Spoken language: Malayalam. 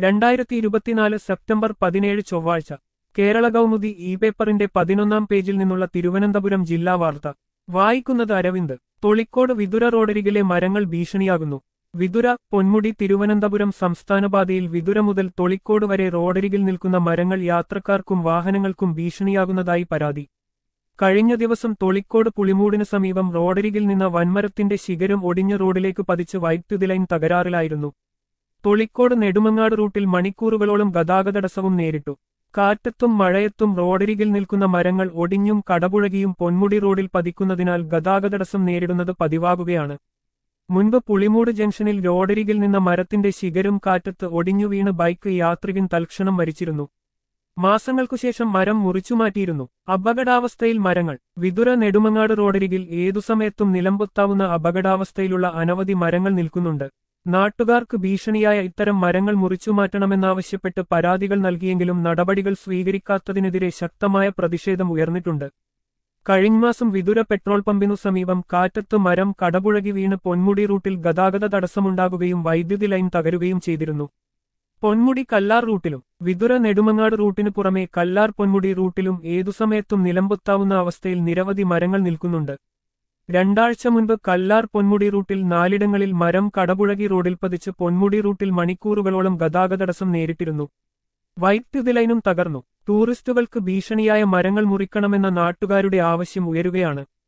രണ്ടായിരത്തി ഇരുപത്തിനാല് സെപ്റ്റംബർ പതിനേഴ് ചൊവ്വാഴ്ച കേരള കൗമുദി ഇ പേപ്പറിന്റെ പതിനൊന്നാം പേജിൽ നിന്നുള്ള തിരുവനന്തപുരം ജില്ലാ വാർത്ത വായിക്കുന്നത് അരവിന്ദ് തൊളിക്കോട് വിതുര റോഡരികിലെ മരങ്ങൾ ഭീഷണിയാകുന്നു വിതുര പൊന്മുടി തിരുവനന്തപുരം സംസ്ഥാനപാതയിൽ വിതുര മുതൽ തൊളിക്കോട് വരെ റോഡരികിൽ നിൽക്കുന്ന മരങ്ങൾ യാത്രക്കാർക്കും വാഹനങ്ങൾക്കും ഭീഷണിയാകുന്നതായി പരാതി കഴിഞ്ഞ ദിവസം തൊളിക്കോട് പുളിമൂടിന് സമീപം റോഡരികിൽ നിന്ന വൻമരത്തിന്റെ ശിഖരം ഒടിഞ്ഞ റോഡിലേക്ക് പതിച്ച് വൈദ്യുതി ലൈൻ തകരാറിലായിരുന്നു തൊളിക്കോട് നെടുമങ്ങാട് റൂട്ടിൽ മണിക്കൂറുകളോളം ഗതാഗതടസ്സവും നേരിട്ടു കാറ്റത്തും മഴയത്തും റോഡരികിൽ നിൽക്കുന്ന മരങ്ങൾ ഒടിഞ്ഞും കടപുഴകിയും പൊന്മുടി റോഡിൽ പതിക്കുന്നതിനാൽ ഗതാഗതടസ്സം നേരിടുന്നത് പതിവാകുകയാണ് മുൻപ് പുളിമൂട് ജംഗ്ഷനിൽ റോഡരികിൽ നിന്ന മരത്തിന്റെ ശിഖരം കാറ്റത്ത് ഒടിഞ്ഞു വീണ് ബൈക്ക് യാത്രികൻ തൽക്ഷണം മരിച്ചിരുന്നു മാസങ്ങൾക്കുശേഷം മരം മുറിച്ചുമാറ്റിയിരുന്നു അപകടാവസ്ഥയിൽ മരങ്ങൾ വിതുര നെടുമങ്ങാട് റോഡരികിൽ ഏതു സമയത്തും നിലംപൊത്താവുന്ന അപകടാവസ്ഥയിലുള്ള അനവധി മരങ്ങൾ നിൽക്കുന്നുണ്ട് നാട്ടുകാർക്ക് ഭീഷണിയായ ഇത്തരം മരങ്ങൾ മുറിച്ചുമാറ്റണമെന്നാവശ്യപ്പെട്ട് പരാതികൾ നൽകിയെങ്കിലും നടപടികൾ സ്വീകരിക്കാത്തതിനെതിരെ ശക്തമായ പ്രതിഷേധം ഉയർന്നിട്ടുണ്ട് കഴിഞ്ഞമാസം വിതുര പെട്രോൾ പമ്പിനു സമീപം കാറ്റത്ത് മരം കടപുഴകി വീണ് പൊന്മുടി റൂട്ടിൽ ഗതാഗത തടസ്സമുണ്ടാകുകയും വൈദ്യുതി ലൈൻ തകരുകയും ചെയ്തിരുന്നു പൊന്മുടി കല്ലാർ റൂട്ടിലും വിതുര നെടുമങ്ങാട് റൂട്ടിനു പുറമെ കല്ലാർ പൊന്മുടി റൂട്ടിലും ഏതു സമയത്തും നിലംപൊത്താവുന്ന അവസ്ഥയിൽ നിരവധി മരങ്ങൾ നിൽക്കുന്നുണ്ട് രണ്ടാഴ്ച മുൻപ് കല്ലാർ പൊന്മുടി റൂട്ടിൽ നാലിടങ്ങളിൽ മരം കടപുഴകി റോഡിൽ പതിച്ച് പൊന്മുടി റൂട്ടിൽ മണിക്കൂറുകളോളം ഗതാഗതടസ്സം നേരിട്ടിരുന്നു വൈദ്യുതി ലൈനും തകർന്നു ടൂറിസ്റ്റുകൾക്ക് ഭീഷണിയായ മരങ്ങൾ മുറിക്കണമെന്ന നാട്ടുകാരുടെ ആവശ്യം ഉയരുകയാണ്